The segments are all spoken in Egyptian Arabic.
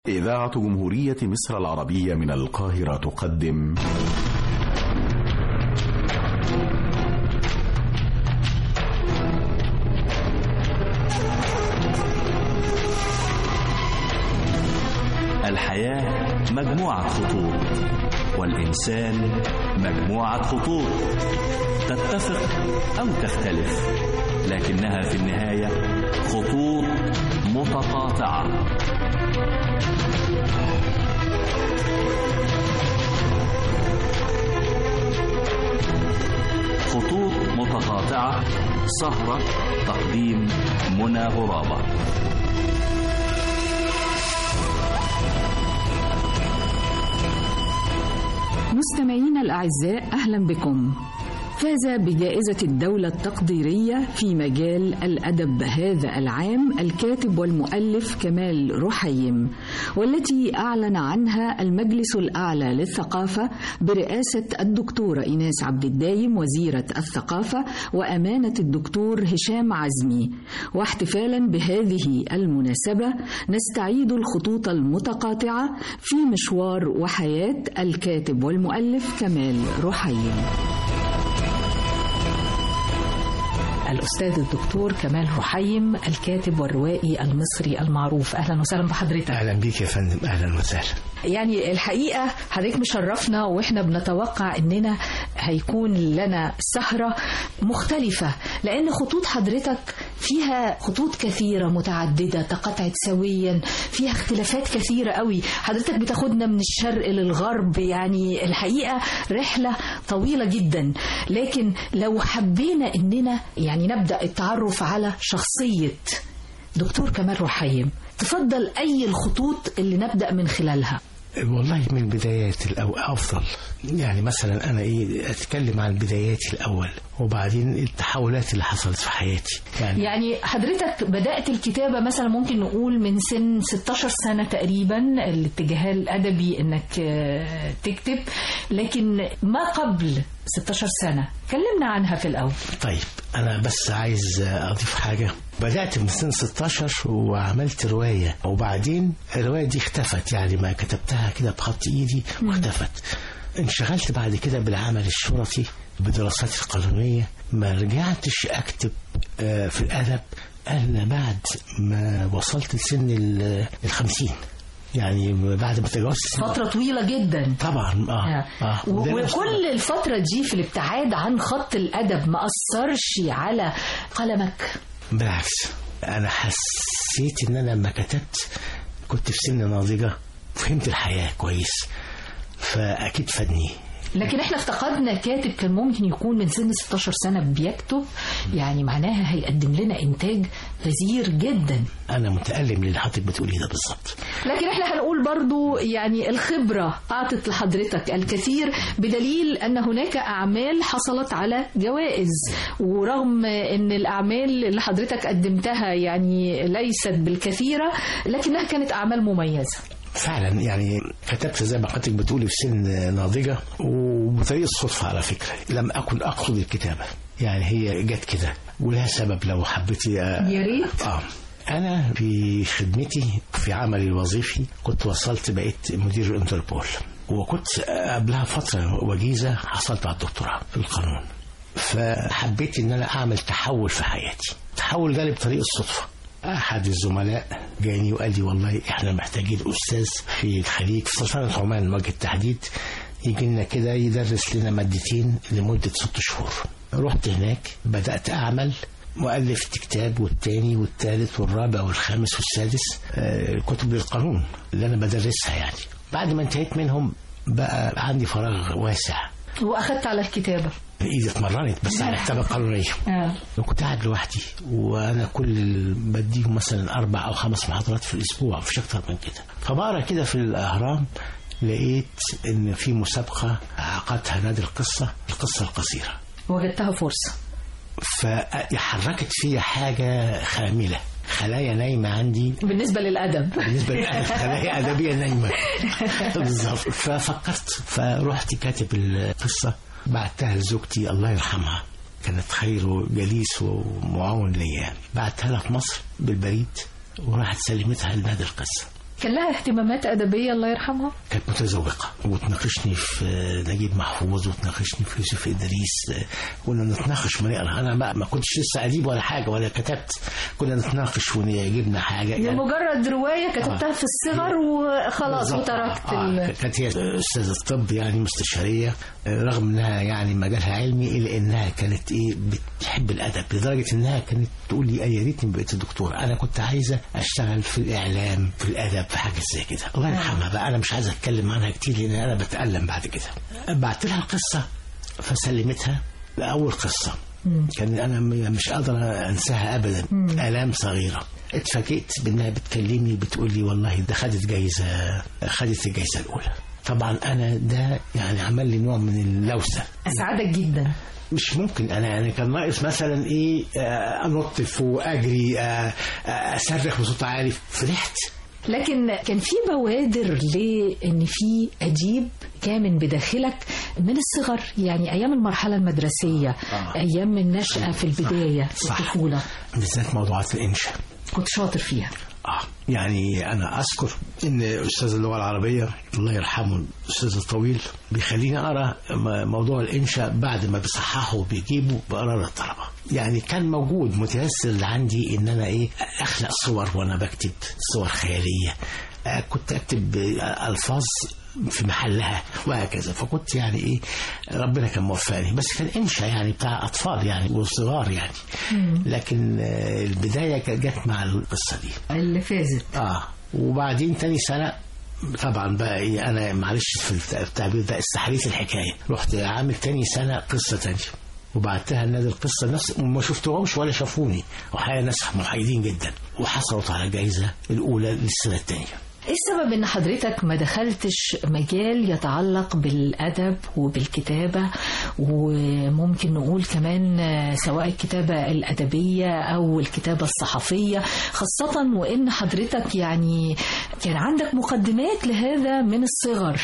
إذاعة جمهورية مصر العربية من القاهرة تقدم الحياة مجموعة خطوط والإنسان مجموعة خطوط تتفق أو تختلف لكنها في النهاية خطوط متقاطعة خطوط متقاطعة سهرة تقديم منى غرابة مستمعينا الأعزاء أهلا بكم فاز بجائزة الدولة التقديرية في مجال الأدب هذا العام الكاتب والمؤلف كمال رحيم والتي أعلن عنها المجلس الأعلى للثقافة برئاسة الدكتورة إيناس عبد الدايم وزيرة الثقافة وأمانة الدكتور هشام عزمي واحتفالا بهذه المناسبة نستعيد الخطوط المتقاطعة في مشوار وحياة الكاتب والمؤلف كمال رحيم الأستاذ الدكتور كمال رحيم الكاتب والروائي المصري المعروف أهلا وسهلا بحضرتك اهلا بيك يا فندم اهلا وسهلا يعني الحقيقة حضرتك مشرفنا وإحنا بنتوقع إننا هيكون لنا سهرة مختلفة لأن خطوط حضرتك فيها خطوط كثيرة متعددة تقاطعت سويا فيها اختلافات كثيرة قوي حضرتك بتاخدنا من الشرق للغرب يعني الحقيقة رحلة طويلة جدا لكن لو حبينا إننا يعني نبدأ التعرف على شخصية دكتور كمال رحيم تفضل أي الخطوط اللي نبدأ من خلالها والله من بدايات الأول أفضل يعني مثلا أنا إيه أتكلم عن بداياتي الأول وبعدين التحولات اللي حصلت في حياتي يعني, يعني حضرتك بدأت الكتابة مثلا ممكن نقول من سن 16 سنة تقريبا الاتجاه الأدبي إنك آه، تكتب لكن ما قبل 16 سنة كلمنا عنها في الأول طيب أنا بس عايز أضيف حاجة بدأت من سن 16 وعملت رواية وبعدين الرواية دي اختفت يعني ما كتبتها كده بخط إيدي واختفت انشغلت بعد كده بالعمل الشرطي بدراساتي القانونية ما رجعتش أكتب آه، في الأدب إلا بعد ما وصلت لسن ال- الخمسين يعني بعد ما تجاوزت سن- فترة طويلة جدا طبعا اه, آه. و- وده نفس- وكل الفترة دي في الابتعاد عن خط الأدب ما أثرش على قلمك بالعكس انا حسيت ان انا لما كتبت كنت في سن ناضجه فهمت الحياه كويس فاكيد فادني لكن احنا افتقدنا كاتب كان ممكن يكون من سن 16 سنة بيكتب يعني معناها هيقدم لنا إنتاج غزير جدا انا متالم للي حضرتك بتقوليه ده بالظبط لكن احنا هنقول برضو يعني الخبرة أعطت لحضرتك الكثير بدليل أن هناك أعمال حصلت على جوائز ورغم أن الأعمال اللي حضرتك قدمتها يعني ليست بالكثيرة لكنها كانت أعمال مميزة فعلا يعني كتبت زي ما حضرتك بتقولي في سن ناضجه وبطريقه الصدفه على فكره لم اكن اقصد الكتابه يعني هي جت كده ولها سبب لو حبيتي يا ريت اه انا في خدمتي في عملي الوظيفي كنت وصلت بقيت مدير الانتربول وكنت قبلها فتره وجيزه حصلت على الدكتوراه في القانون فحبيت ان انا اعمل تحول في حياتي تحول جالي بطريق الصدفه احد الزملاء جاني وقال لي والله احنا محتاجين استاذ في الخليج في سلطنه عمان وجه التحديد يجي لنا كده يدرس لنا مادتين لمده ست شهور رحت هناك بدات اعمل وألفت كتاب والتاني والتالت والرابع والخامس والسادس آه، كتب للقانون اللي أنا بدرسها يعني بعد ما انتهيت منهم بقى عندي فراغ واسع وأخذت على الكتابة ايدي اتمرنت بس على الكتابه القانونيه آه. كنت قاعد لوحدي وانا كل ال- بديهم مثلا اربع او خمس محاضرات في الاسبوع مفيش اكتر من كده فبقرا كده في الاهرام لقيت ان في مسابقه عقدها نادي القصه القصه القصيره وجدتها فرصة فحركت فيا حاجه خامله خلايا نايمه عندي بالنسبة للأدب بالنسبه لي خلايا ادبيه نايمه بالظبط ففكرت فرحت كاتب القصه بعتها لزوجتي الله يرحمها كانت خير جليس ومعاون ليا يعني بعتها لها في مصر بالبريد وراحت سلمتها لنادي القصه كان لها اهتمامات أدبية الله يرحمها كانت متذوقة وتناقشني في نجيب محفوظ وتناقشني في يوسف إدريس كنا نتناقش ونقرا أنا ما, ما كنتش لسه أديب ولا حاجة ولا كتبت كنا نتناقش ونجيبنا حاجة هي مجرد رواية كتبتها في الصغر وخلاص بالظبط. وتركت آه. ال... كانت هي أستاذة الطب يعني مستشارية آه، رغم إنها يعني مجالها علمي إلا إنها كانت إيه بتحب الأدب لدرجة إنها كانت تقول لي يا ريتني بقيت دكتور أنا كنت عايزة أشتغل في الإعلام في الأدب في حاجة زي كده الله يرحمها بقى أنا مش عايز أتكلم عنها كتير لأن أنا بتألم بعد كده بعت لها القصة فسلمتها لأول قصة كان أنا م- مش قادر أنساها أبدا آلام صغيرة اتفاجئت بانها بتكلمني بتقول لي والله ده خدت جايزه خدت الجايزه الاولى طبعا انا ده يعني عمل لي نوع من اللوثه أسعدك جدا مش ممكن انا انا كان ناقص مثلا ايه آه، انط فوق اجري آه، آه، اصرخ بصوت عالي فرحت لكن كان في بوادر لان في اديب كامن بداخلك من الصغر يعني ايام المرحله المدرسيه آه. ايام النشاه في البدايه في صح. الطفوله بالذات موضوعات الانشاء كنت شاطر فيها اه يعني انا اذكر ان استاذ اللغه العربيه الله يرحمه الاستاذ الطويل بيخليني اقرا م- موضوع الانشاء بعد ما بيصححه وبيجيبه بقرا للطلبه يعني كان موجود متيسر عندي ان انا ايه اخلق صور وانا بكتب صور خياليه آه، كنت اكتب آه، الفاظ في محلها وهكذا فكنت يعني ايه ربنا كان موفقني بس كان انشا يعني بتاع اطفال يعني وصغار يعني لكن آه، البدايه كانت جت مع القصه دي اللي فازت اه وبعدين تاني سنة طبعا بقى ايه انا معلش في الت- التعبير ده استحريت الحكايه رحت عامل تاني سنه قصه تانية وبعتها لنادي القصه نفس وما شفتهمش ولا شافوني وحقيقه ناس محايدين جدا وحصلت على الجائزه الاولى للسنه الثانيه ايه السبب ان حضرتك ما دخلتش مجال يتعلق بالادب وبالكتابه وممكن نقول كمان آه، سواء الكتابه الادبيه او الكتابه الصحفيه خاصه وان حضرتك يعني كان عندك مقدمات لهذا من الصغر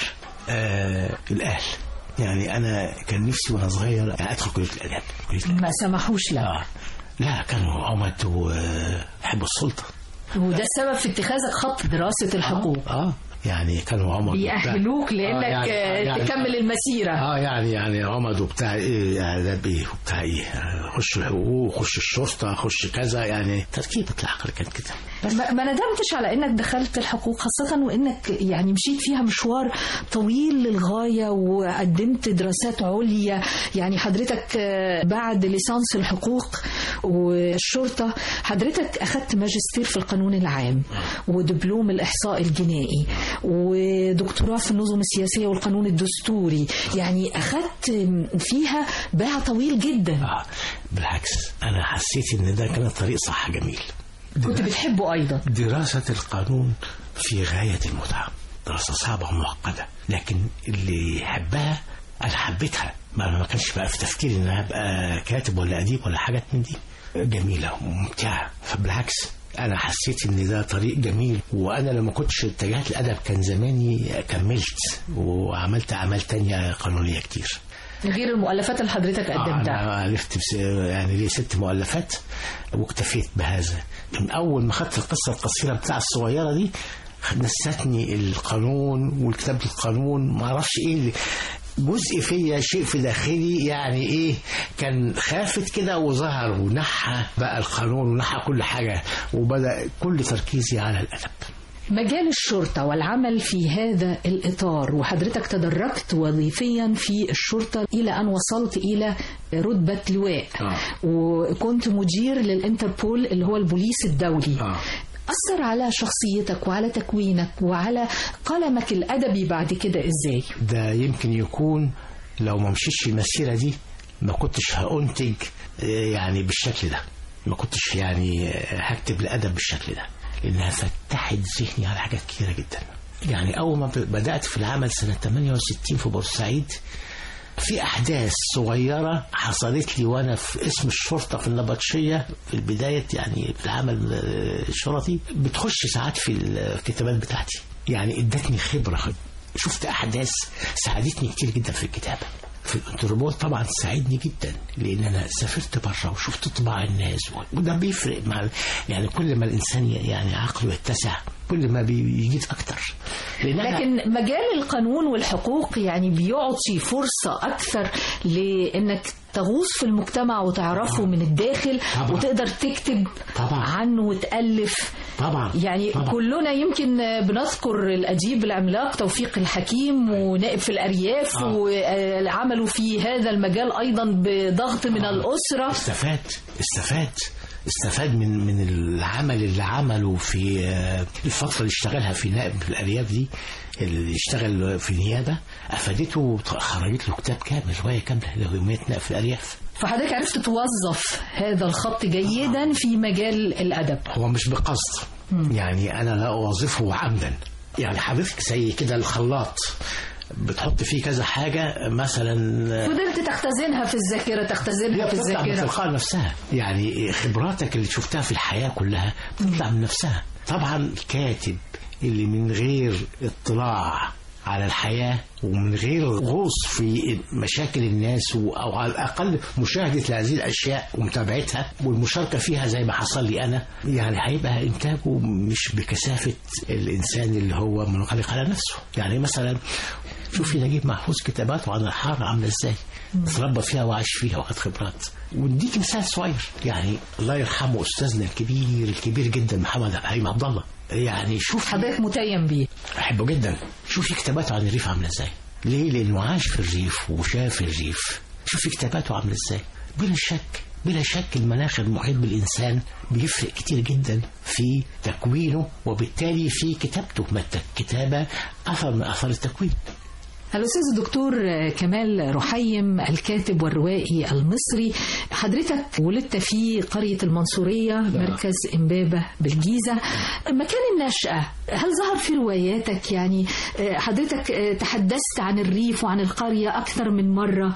آه الاهل يعني انا كان نفسي وانا صغير ادخل كليه الاداب كليه الاداب ما سمحوش لك اه لا كانوا عمد وحب السلطه وده السبب في اتخاذك خط دراسه الحقوق اه يعني كانوا عمد بيأهلوك لانك آه، يعني- آه، يعني- تكمل المسيره اه يعني يعني عمد وبتاع ايه اداب ايه وبتاع ايه آه، خش الحقوق خش الشرطه خش كذا يعني تركيبه العقل كانت كده ما ما ندمتش على انك دخلت الحقوق خاصة وانك يعني مشيت فيها مشوار طويل للغاية وقدمت دراسات عليا يعني حضرتك آه، بعد ليسانس الحقوق والشرطة حضرتك اخدت ماجستير في القانون العام ودبلوم الاحصاء الجنائي ودكتوراه في النظم السياسية والقانون الدستوري يعني اخدت فيها باع طويل جدا اه بالعكس انا حسيت ان ده كان طريق صح جميل كنت بتحبه ايضا دراسة القانون في غاية المتعة دراسة صعبة ومعقدة لكن اللي يحبها أنا حبيتها ما ما كانش بقى في تفكيري إن أنا أبقى كاتب ولا أديب ولا حاجات من دي جميلة وممتعة فبالعكس أنا حسيت إن ده طريق جميل وأنا لما كنتش اتجهت الأدب كان زماني كملت وعملت أعمال تانية قانونية كتير غير المؤلفات اللي حضرتك قدمتها أنا ألفت بس يعني لي ست مؤلفات واكتفيت بهذا من أول ما خدت القصة القصيرة بتاع الصغيرة دي نستني القانون والكتاب القانون ما اعرفش ايه اللي جزء فيا شيء في داخلي يعني ايه كان خافت كده وظهر ونحى بقى القانون ونحى كل حاجه وبدا كل تركيزي على الادب مجال الشرطة والعمل في هذا الإطار وحضرتك تدرجت وظيفيا في الشرطة إلى أن وصلت إلى رتبة لواء آه. وكنت مدير للإنتربول اللي هو البوليس الدولي آه. أثر على شخصيتك وعلى تكوينك وعلى قلمك الأدبي بعد كده إزاي ده يمكن يكون لو ما مشيتش المسيره دي ما كنتش هأنتج آه، يعني بالشكل ده ما كنتش يعني آه، هكتب الادب بالشكل ده لانها فتحت ذهني على حاجات كتيره جدا يعني اول ما ب- بدات في العمل سنه 68 في بورسعيد في احداث صغيره حصلت لي وانا في اسم الشرطه في النبطشيه في البدايه يعني في العمل آه، الشرطي بتخش ساعات في الكتابات بتاعتي يعني ادتني خبره شفت احداث ساعدتني كتير جدا في الكتابه في الانتربول طبعا ساعدني جدا لان انا سافرت بره وشفت طباع الناس وده بيفرق مع يعني كل ما الانسان يعني عقله يتسع كل ما بيجيد اكتر لان أنا- لكن مجال القانون والحقوق يعني بيعطي فرصة أكثر لأنك تغوص في المجتمع وتعرفه من الداخل طبعا. وتقدر تكتب طبعا. عنه وتألف طبعا يعني طبعا. كلنا يمكن بنذكر الأديب العملاق توفيق الحكيم ونائب في الأرياف آه. وعملوا في هذا المجال أيضا بضغط من الأسرة استفاد استفاد استفاد من من العمل اللي عمله في آه، الفتره اللي اشتغلها في نائب في الارياف دي اللي اشتغل في نيابه افادته خرجت له كتاب كامل روايه كامله ليوميات نائب في الارياف فحضرتك عرفت توظف هذا الخط جيدا في مجال الأدب هو مش بقصد يعني انا لا اوظفه عمدا يعني حضرتك زي كده الخلاط بتحط فيه كذا حاجه مثلا فضلت تختزنها في الذاكرة تختزنها هي في بتطلع من الذاكرة تلقاء نفسها يعني خبراتك اللي شفتها في الحياة كلها بتطلع من نفسها طبعا الكاتب اللي من غير اطلاع على الحياة ومن غير غوص في مشاكل الناس و- أو على الأقل مشاهدة هذه الأشياء ومتابعتها والمشاركة فيها زي ما حصل لي أنا يعني هيبقى إنتاجه مش بكثافة الإنسان اللي هو منغلق على نفسه يعني مثلا شوفي نجيب محفوظ كتاباته عن الحارة عاملة ازاي اتربى فيها وعاش فيها واخد خبرات ونديك مثال صغير يعني الله يرحمه استاذنا الكبير الكبير جدا محمد هيم عبد الله يعني شوف حضرتك متيم بيه احبه جدا شوفي كتاباته عن الريف عامله ازاي ليه لانه عاش في الريف وشاف الريف شوفي كتاباته عامله ازاي بلا شك بلا شك المناخ المحيط بالانسان بيفرق كتير جدا في تكوينه وبالتالي في كتابته ما الكتابه اثر من اثار التكوين الأستاذ الدكتور كمال رحيم الكاتب والروائي المصري حضرتك ولدت في قرية المنصورية مركز إمبابة بالجيزة مكان النشأة هل ظهر في رواياتك يعني حضرتك تحدثت عن الريف وعن القرية أكثر من مرة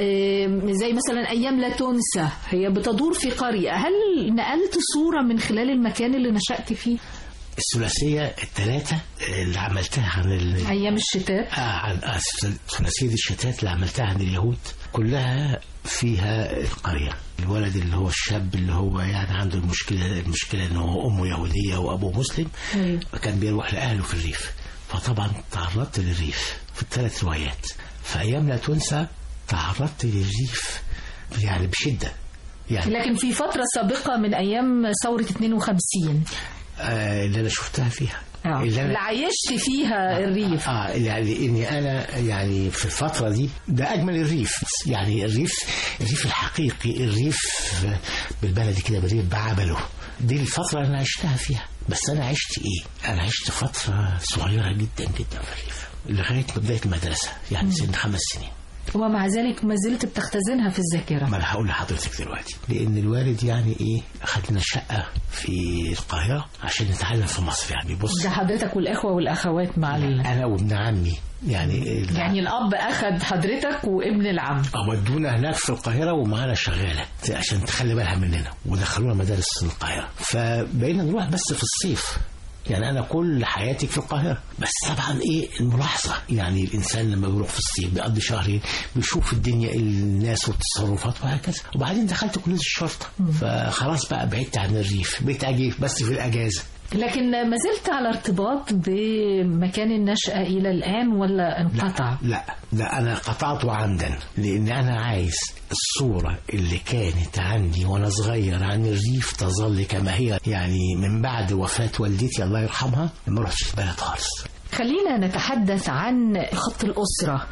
زي مثلا أيام لا تنسى هي بتدور في قرية هل نقلت صورة من خلال المكان اللي نشأت فيه الثلاثيه الثلاثه اللي عملتها عن ال... أيام الشتاء آه عن آه، ثلاثية الشتات اللي عملتها عن اليهود كلها فيها القرية الولد اللي هو الشاب اللي هو يعني عنده المشكلة المشكلة ان هو امه يهودية وابوه مسلم أيوة. فكان بيروح لاهله في الريف فطبعا تعرضت للريف في الثلاث روايات في ايام لا تنسى تعرضت للريف يعني بشدة يعني لكن في فترة سابقة من أيام ثورة 52 آه اللي انا شفتها فيها آه. اللي اللي انا عايشت فيها الريف اه يعني اني انا يعني في الفتره دي ده اجمل الريف يعني الريف الريف الحقيقي الريف بالبلدي كده بالريف بعبله دي الفتره اللي انا عشتها فيها بس انا عشت ايه انا عشت فتره صغيره جدا جدا في الريف لغايه بدايه المدرسه يعني سن خمس سنين ومع ذلك ما زلت بتختزنها في الذاكرة ما انا هقول لحضرتك دلوقتي لان الوالد يعني ايه خدنا شقه في القاهره عشان نتعلم في مصر يعني بص ده حضرتك والإخوة والأخوات مع ال... انا وابن عمي يعني ال- يعني الأب أخد حضرتك وابن العم ودونا هناك في القاهرة ومعانا شغالة عشان تخلي بالها مننا ودخلونا مدارس القاهرة فبقينا نروح بس في الصيف يعني أنا كل حياتي في القاهرة بس طبعا إيه الملاحظة يعني الإنسان لما بيروح في الصيف بيقضي شهرين بيشوف الدنيا الناس والتصرفات وهكذا وبعدين دخلت كلية الشرطة فخلاص بقى بعدت عن الريف بقيت أجي بس في الأجازة لكن ما زلت على ارتباط بمكان النشأة إلى الآن ولا انقطع لا لا انا قطعته عمدا لان انا عايز الصورة اللي كانت عندي وانا صغير عن الريف تظل كما هي يعني من بعد وفاة والدتي الله يرحمها ما رحتش البلد خالص خلينا نتحدث عن خط الأسرة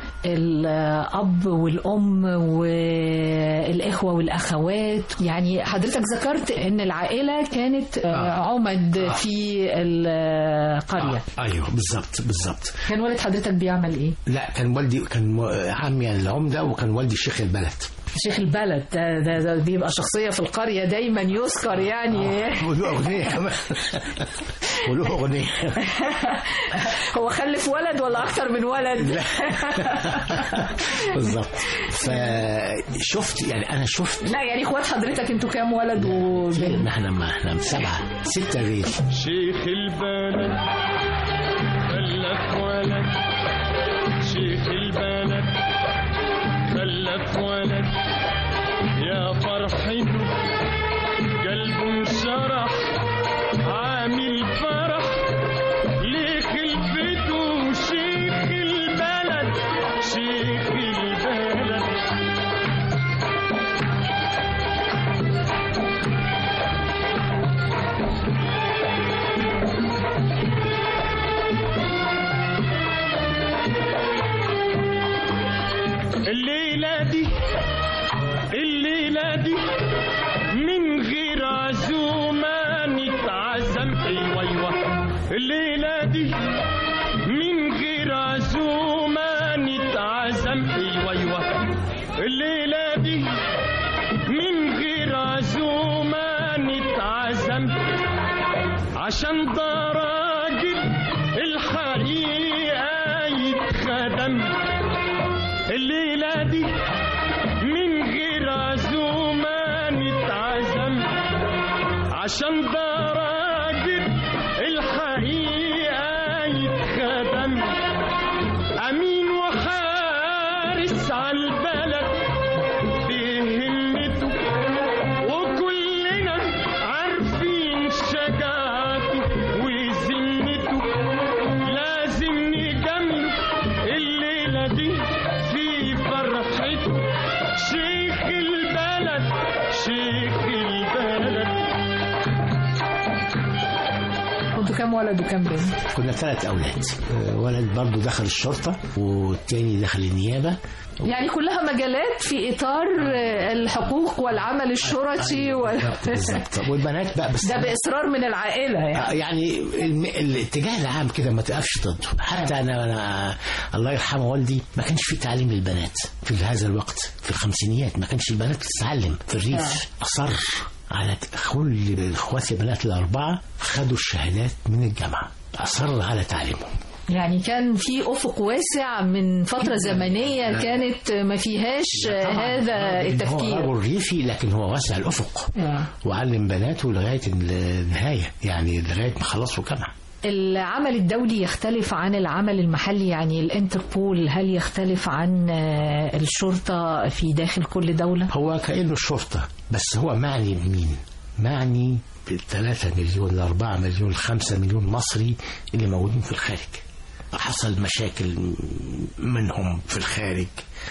الأب والأم والإخوة والأخوات يعني حضرتك ذكرت أن العائلة كانت آه. عمد في القرية آه. ايوه بالظبط بالظبط كان والد حضرتك بيعمل إيه؟ لا كان والدي كان م- عمي العمدة وكان والدي شيخ البلد شيخ البلد ده, ده, ده بيبقى شخصية في القرية دايما يذكر يعني وله أغنية كمان وله أغنية هو خلف ولد ولا أكتر من ولد؟ بالظبط فشفت يعني أنا شفت لا يعني إخوات حضرتك أنتوا كام ولد وبنت؟ ما احنا ما احنا سبعة ستة غير شيخ البلد خلف ولد شيخ البلد خلف ولد يا فرحته قلبه انشرح عامل فرح الليلة دي من غير عزومة نتعزم ايوه ايوه الليلة دي من غير عزومة نتعزم عشان ده راجل الحقيقة يتخدم الليلة دي من غير عزومة نتعزم عشان ده راجل الحقيقة يتخدم أمين وحارس على البلد بهمته وكلنا عارفين شجاعته وذمته لازم نجمل الليلة دي في فرحته شيخ البلد شيخ البلد كنتوا كام ولد وكام بنت؟ كنا ثلاث اولاد آه، ولد برضو دخل الشرطه والتاني دخل النيابه يعني كلها مجالات في اطار آه، الحقوق والعمل الشرطي وال... بالظبط والبنات بقى بس ده باصرار من العائله يعني آه، يعني الم- الاتجاه العام كده ما تقفش ضده حتى انا, أنا الله يرحمه والدي ما كانش في تعليم للبنات في هذا الوقت في الخمسينيات ما كانش البنات بتتعلم في الريف اصر على ت- كل اخواتي البنات الاربعه خدوا الشهادات من الجامعه اصر على تعليمهم يعني كان في افق واسع من فتره زمنيه كانت ما فيهاش آه، هذا هو التفكير رجل ريفي لكن هو وسع الافق آه. وعلم بناته لغايه النهايه يعني لغايه ما خلصوا جامعه العمل الدولي يختلف عن العمل المحلي يعني الانتربول هل يختلف عن آه، الشرطه في داخل كل دوله؟ هو كأنه الشرطة بس هو معني بمين معني بالثلاثة مليون الأربعة مليون الخمسة مليون مصري اللي موجودين في الخارج حصل مشاكل منهم في الخارج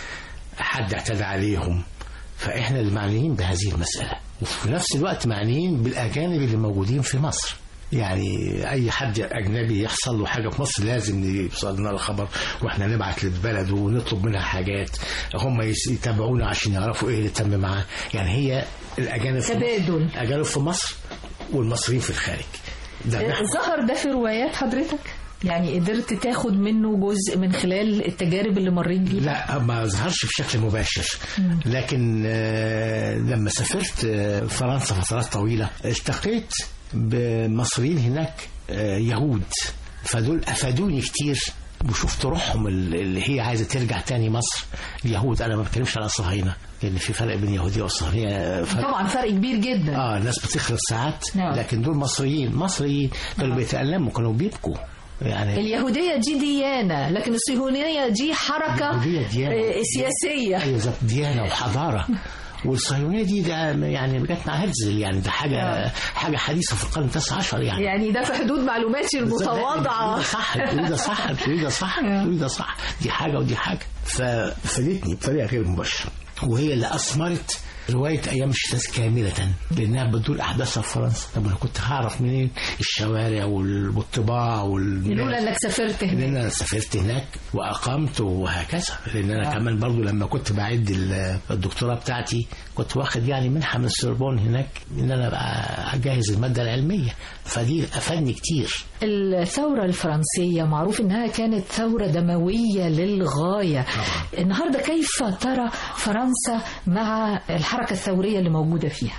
حد اعتدى عليهم فإحنا اللي معنيين بهذه المسألة وفي نفس الوقت معنيين بالأجانب اللي موجودين في مصر يعني اي حد اجنبي يحصل له حاجه في مصر لازم يوصل لنا الخبر واحنا نبعت للبلد ونطلب منها حاجات هم يس- يتابعونا عشان يعرفوا ايه اللي تم معاه يعني هي الاجانب في مصر- تبادل. الاجانب في مصر والمصريين في الخارج ده آه، نحن ظهر ده في روايات حضرتك؟ يعني قدرت تاخد منه جزء من خلال التجارب اللي مريت بيها؟ لا ما ظهرش بشكل مباشر لكن آه، لما سافرت آه، فرنسا فترات طويلة التقيت بمصريين هناك آه، يهود فدول أفادوني كتير وشفت روحهم ال- اللي هي عايزة ترجع تاني مصر اليهود أنا ما بتكلمش على الصهاينة لأن في فرق بين اليهودية والصهاينة آه، فرق طبعا فرق كبير جدا اه الناس بتخلص ساعات نعم. لكن دول مصريين مصريين كانوا بيتألموا كانوا بيبكوا يعني اليهودية دي ديانة لكن الصهيونية دي حركة اليهودية ديانة. آه، سياسية ايوه بالظبط ديانه وحضاره والصهيونيه دي ده يعني جت مع هرتزل يعني ده حاجه حاجه حديثه في القرن التاسع عشر يعني يعني ده في حدود معلوماتي المتواضعة ده صح بتقولي ده صح بتقولي ده صح بتقولي ده صح دي حاجه ودي حاجه ففادتني بطريقه غير مباشره وهي اللي اثمرت رواية أيام الشتات كاملة لأنها بتدور أحداثها في فرنسا طب أنا كنت هعرف منين الشوارع وال- والطباع وال لولا انك سافرت لان هناك انا سافرت هناك واقمت وهكذا لان انا كمان برضو لما كنت بعد ال- الدكتوراه بتاعتي كنت واخد يعني منحه من السوربون هناك ان انا ابقى اجهز الماده العلميه فدي افادني كتير الثورة الفرنسية معروف انها كانت ثورة دموية للغاية النهاردة كيف ترى فرنسا مع الحركة الثورية اللي موجودة فيها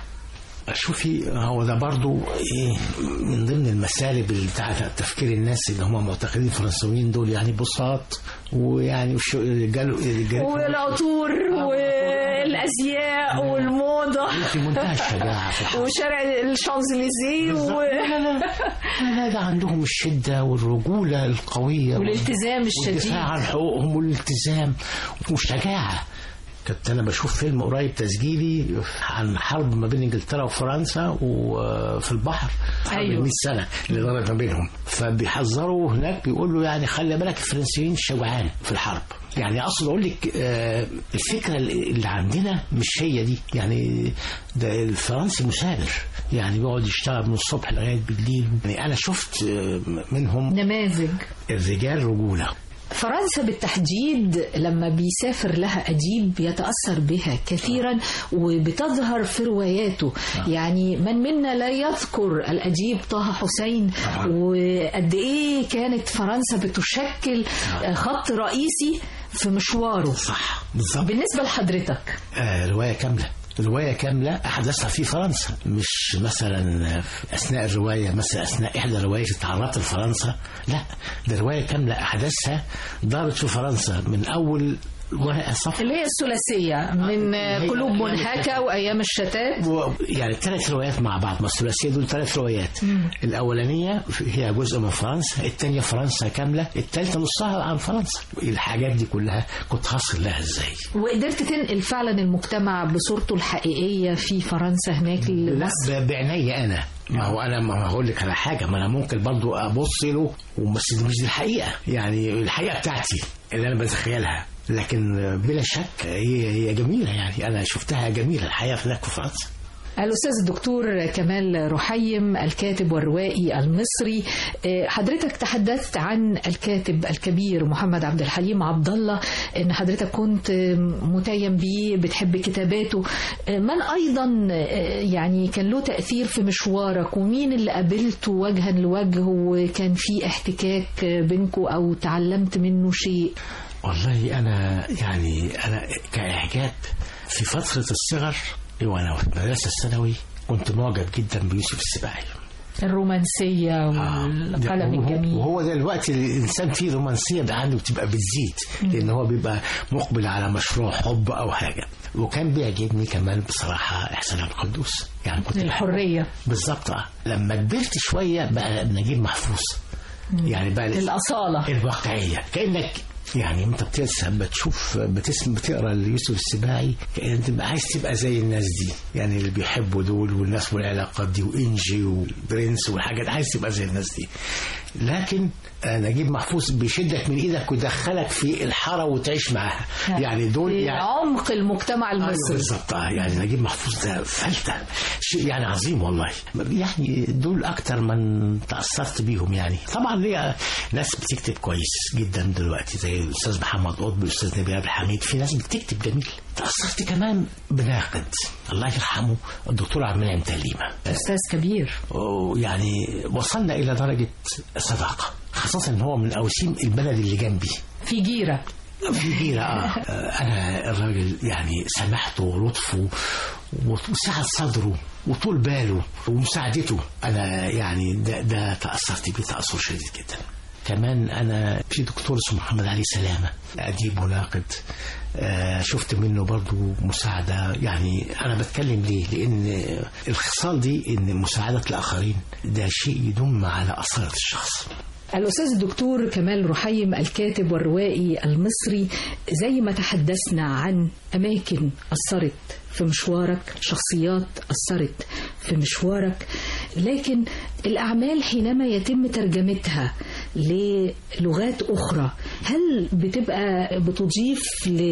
شوفي هو ده برضو ايه من ضمن المسالب اللي بتاعت تفكير الناس اللي هم معتقدين الفرنسويين دول يعني بساط ويعني وش- رجال رجال والعطور والازياء والموضة في منتهى الشجاعه في الحرب. وشارع الشانزليزيه و... لا لا ده عندهم الشدة والرجولة القوية والالتزام الشديد والدفاع عن حقوقهم والالتزام والشجاعة كنت أنا بشوف فيلم قريب تسجيلي عن حرب ما بين إنجلترا وفرنسا وفي البحر حرب أيوه. أيوه. 100 سنة اللي دارت ما بينهم فبيحذروا هناك بيقولوا يعني خلي بالك الفرنسيين شجعان في الحرب يعني اقصد اقول لك آه، الفكره اللي عندنا مش هي دي يعني ده الفرنسي مثابر يعني بيقعد يشتغل من الصبح لغايه بالليل يعني انا شفت آه، منهم نماذج الرجال رجوله فرنسا بالتحديد لما بيسافر لها أديب يتأثر بها كثيرا وبتظهر في رواياته يعني من منا لا يذكر الأديب طه حسين وقد إيه كانت فرنسا بتشكل خط رئيسي في مشواره صح بالظبط بالنسبة لحضرتك آه رواية كاملة رواية كاملة أحدثها في فرنسا مش مثلا في أثناء الرواية مثلا أثناء إحدى رواية تعرضت لفرنسا لا ده رواية كاملة أحدثها دارت في فرنسا من أول ورقة صفحة اللي هي الثلاثية من قلوب منهكة وأيام الشتات و- يعني ثلاث روايات مع بعض ما الثلاثيه دول ثلاث روايات الاولانيه هي جزء من فرنسا الثانيه فرنسا كامله الثالثه نصها عن فرنسا الحاجات دي كلها كنت هصل لها ازاي وقدرت تنقل فعلا المجتمع بصورته الحقيقية في فرنسا هناك لا لمصر ب- بعيني انا ما هو انا ما هقول لك على حاجه ما انا ممكن برضو ابص له وبس دي مش دي الحقيقه يعني الحقيقه بتاعتي اللي انا بتخيلها لكن بلا شك هي هي جميله يعني انا شفتها جميله الحقيقه هناك في فرنسا الأستاذ الدكتور كمال رحيم الكاتب والروائي المصري آه، حضرتك تحدثت عن الكاتب الكبير محمد عبد الحليم عبد الله إن حضرتك كنت آه، متيم بيه بتحب كتاباته آه، من أيضا آه، يعني كان له تأثير في مشوارك ومين اللي قابلته وجها لوجه وكان في احتكاك آه، بينكوا أو تعلمت منه شيء والله انا يعني انا كاعجاب في فتره الصغر وانا في المدرسه الثانوي كنت معجب جدا بيوسف السباعي الرومانسية والقلم وهو- الجميل وهو ده الوقت اللي الانسان فيه رومانسيه بقى عنده بتبقى بتزيد لان هو بيبقى مقبل على مشروع حب او حاجه وكان بيعجبني كمان بصراحه احسان عبد القدوس يعني كنت بحبه. الحرية بالظبط آه. لما كبرت شويه بقى نجيب محفوظ يعني بقى الأصالة الواقعيه كانك يعني انت بترسم بتشوف بتسم بتقرا ليوسف السباعي كانك تبقى عايز تبقى زي الناس دي يعني اللي بيحبوا دول والناس والعلاقات دي وانجي وبرنس والحاجات عايز تبقى زي الناس دي لكن آه، نجيب محفوظ بيشدك من ايدك ويدخلك في الحاره وتعيش معاها يعني دول في يعني عمق المجتمع أيوة المصري بالظبط آه، يعني نجيب محفوظ ده فلتة شيء يعني عظيم والله يعني دول اكتر من تاثرت بيهم يعني طبعا ليا ناس بتكتب كويس جدا دلوقتي زي الاستاذ محمد قطب الاستاذ نبيل عبد الحميد في ناس بتكتب جميل تاثرت كمان بناقد الله يرحمه الدكتور عبد المنعم تليمه أستاذ كبير يعني وصلنا الى درجه صداقه خاصه ان هو من اوسيم البلد اللي جنبي في جيرة في جيرة آه. آه، أنا الراجل يعني سماحته ولطفه وسعة صدره وطول باله ومساعدته أنا يعني ده, ده تأثرت بيه تأثر شديد جدا كمان أنا في دكتور اسمه محمد علي سلامة أديب وناقد آه، شفت منه برضو مساعدة يعني أنا بتكلم ليه لأن الخصال دي إن مساعدة الآخرين ده شيء يدم على أصالة الشخص الأستاذ الدكتور كمال رحيم الكاتب والروائي المصري زي ما تحدثنا عن أماكن أثرت في مشوارك شخصيات أثرت في مشوارك لكن الأعمال حينما يتم ترجمتها للغات أخرى هل بتبقى بتضيف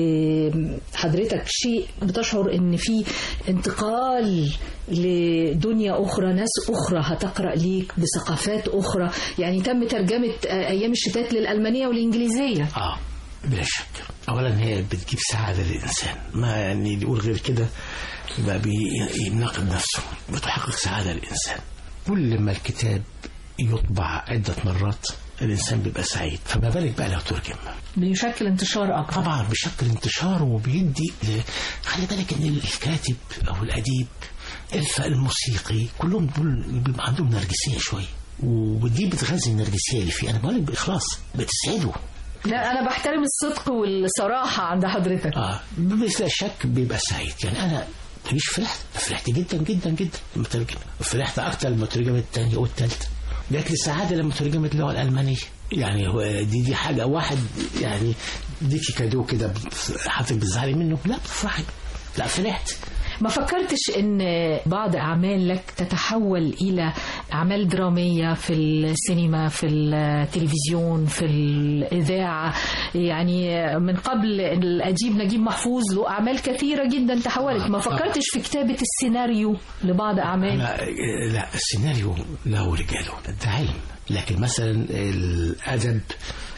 لحضرتك شيء بتشعر إن في انتقال لدنيا أخرى ناس أخرى هتقرأ ليك بثقافات أخرى يعني تم ترجمة آه، أيام الشتات للألمانية والإنجليزية اه بلا شك اولا هي بتجيب سعاده للانسان ما يعني اللي يقول غير كده يبقى بيناقض نفسه بتحقق سعاده للانسان كل ما الكتاب يطبع عده مرات الانسان بيبقى سعيد فما بالك بقى لو ترجم بيشكل انتشار أكبر طبعا بشكل انتشار وبيدي ل- خلي بالك ان الكاتب او الاديب الف الموسيقي كلهم دول بيبقى عندهم نرجسيه شويه ودي بتغذي النرجسيه اللي فيه انا بقول لك باخلاص بتسعده لا أنا بحترم الصدق والصراحة عند حضرتك اه بلا شك بيبقى سعيد يعني انا مش فرحت فرحت جدا جدا جدا لما ترجمت فرحت اكتر لما ترجمت الثانيه والثالثه جات لي سعاده لما ترجمت اللغه الالمانيه يعني هو دي دي حاجه واحد يعني ديكي كادو كده حضرتك بتزعلي منه لا بتفرحي لا فرحت ما فكرتش ان بعض اعمال لك تتحول الى اعمال دراميه في السينما في التلفزيون في الاذاعه يعني من قبل الاديب نجيب محفوظ له اعمال كثيره جدا تحولت ما فكرتش في كتابه السيناريو لبعض اعمال لا لا السيناريو له رجاله ده علم لكن مثلا الادب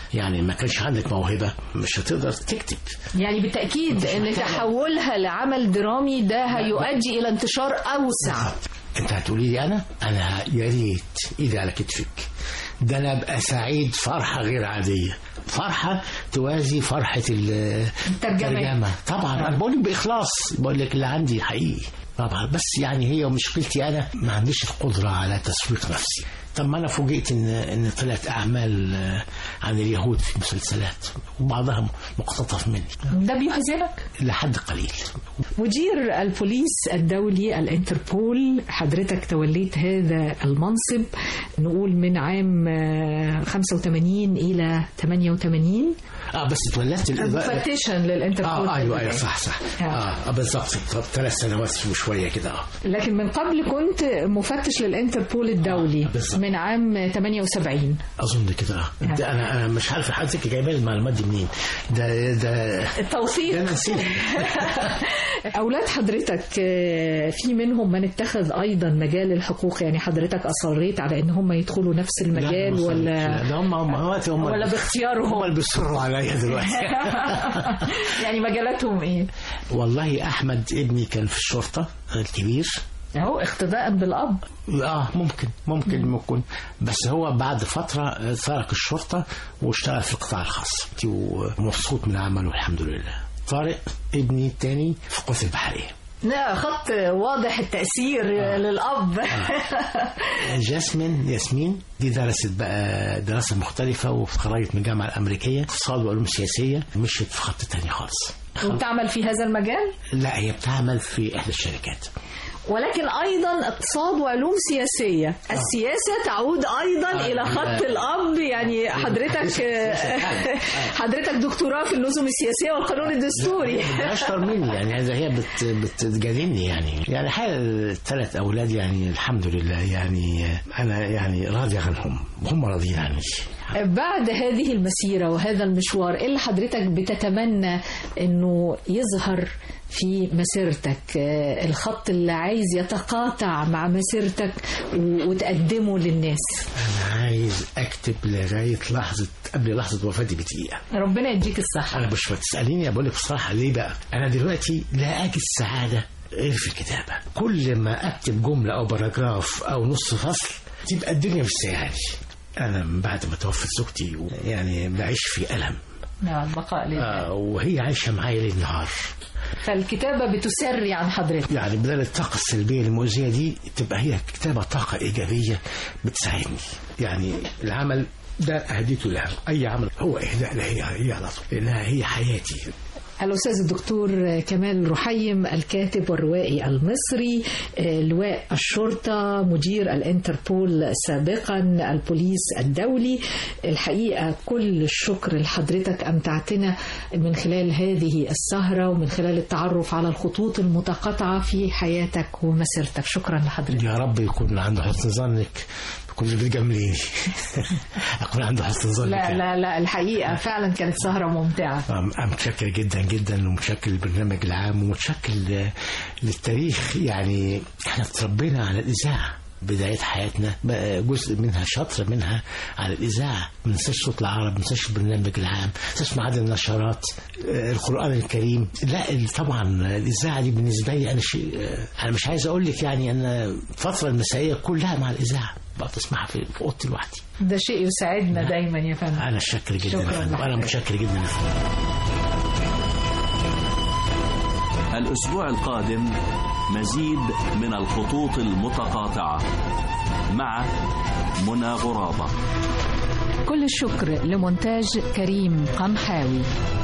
يعني ما كانش عندك موهبه مش هتقدر تكتب يعني بالتأكيد أن تحولها لعمل درامي ده هيؤدي إلى انتشار أوسع انت هتقولي لي انا انا يا ريت ايدي على كتفك ده انا ابقى سعيد فرحه غير عاديه فرحه توازي فرحه ال- الترجمه طبعا انا بقول لك باخلاص بقول لك اللي عندي حقيقي طبعا بس يعني هي مشكلتي انا ما عنديش القدره على تسويق نفسي طب ما انا فوجئت ان ان طلعت اعمال آه، عن اليهود في مسلسلات وبعضها مقتطف مني ده بيحزنك لحد قليل مدير البوليس الدولي الانتربول حضرتك توليت هذا المنصب نقول من عام آه، 85 إلى 88 اه بس اتولدت ال- مفتشا للانتربول اه ايوه ايوه في صح صح آه. اه آه، بالظبط طب ثلاث سنوات وشويه كده اه لكن من قبل كنت مفتش للانتربول الدولي بالظبط. من عام 78 اظن كده اه ده انا انا مش عارف حضرتك جايبه لي المعلومات دي منين ده ده التوثيق ده انا نسيت أولاد حضرتك آه، في منهم من اتخذ أيضا مجال الحقوق يعني حضرتك أصريت على إن هم يدخلوا نفس المجال لا، ولا ده هم هم دلوقتي هم ولا هم باختيارهم اللي بيصروا عليا دلوقتي يعني مجالاتهم إيه؟ والله احمد ابني كان في الشرطه الكبير أهو اقتداء بالأب اه ممكن ممكن ممكن بس هو بعد فتره ترك الشرطه واشتغل في القطاع الخاص ومبسوط من عمله الحمد لله طارق ابني الثاني في القوات البحريه لا خط واضح التأثير للأب جاسمين ياسمين دي درست بقى دراسة مختلفة واتخرجت من الجامعة الأمريكية اقتصاد وعلوم سياسية مشيت في خط تاني خالص وبتعمل في هذا المجال لا هي بتعمل في إحدى الشركات ولكن أيضا اقتصاد وعلوم سياسية السياسة تعود أيضا آه، إلى خط آه. الأب يعني حضرتك حضرتك دكتوراه في اللزوم السياسية والقانون الدستوري ده أشطر مني يعني هذا هي بت بتجادلني يعني يعني حال الثلاث أولاد يعني الحمد لله يعني أنا يعني راضي عنهم وهم راضيين عني بعد هذه المسيرة وهذا المشوار إيه اللي حضرتك بتتمنى أنه يظهر في مسيرتك آه، الخط اللي عايز يتقاطع مع مسيرتك و- وتقدمه للناس أنا عايز أكتب لغاية لحظة قبل لحظة وفاتي بدقيقة ربنا يديك الصحة انا مش بتساليني بقول لك بصراحه ليه بقى انا دلوقتي لا اجد سعاده غير في الكتابه كل ما اكتب جمله او باراجراف او نص فصل تبقى الدنيا مش سايعاني انا من بعد ما توفت زوجتي يعني بعيش في الم نعم البقاء لله آه وهي عايشه معايا ليل نهار فالكتابة بتسري عن حضرتك يعني بدل الطاقه السلبيه المؤذيه دي تبقى هي كتابه طاقه ايجابيه بتساعدني يعني العمل ده اهديته لها اي عمل هو اهداء لها هي هي على طول لانها هي حياتي الأستاذ الدكتور كمال رحيم الكاتب والروائي المصري آه، لواء الشرطة مدير الانتربول سابقا البوليس الدولي الحقيقة كل الشكر لحضرتك أمتعتنا من خلال هذه السهرة ومن خلال التعرف على الخطوط المتقاطعة في حياتك ومسيرتك شكرا لحضرتك يا رب يكون عنده حسن ظنك تكون بتجامليني اكون عنده حسن ظنك لا لا لا الحقيقة فعلا كانت سهرة ممتعة أم- أنا متشكر جدا جدا ومتشكر للبرنامج العام ومتشكر ل- للتاريخ يعني احنا اتربينا على الإذاعة بداية حياتنا بقى جزء منها شطر منها على الإذاعة ما ننساش صوت العرب ما ننساش البرنامج العام ما ننساش معاد النشرات آه، القرآن الكريم لا ال- طبعا الإذاعة دي بالنسبة لي أنا شيء آه، أنا مش عايز أقول لك يعني أنا الفترة المسائية كلها مع الإذاعة بقعد أسمعها في في أوضتي لوحدي ده شيء يسعدنا دايما يا فندم أنا شاكر جدا شكراً يا فندم. أنا لحضرتك. متشكر جدا يا فندم الأسبوع القادم مزيد من الخطوط المتقاطعة مع منى غرابة كل الشكر لمونتاج كريم قمحاوي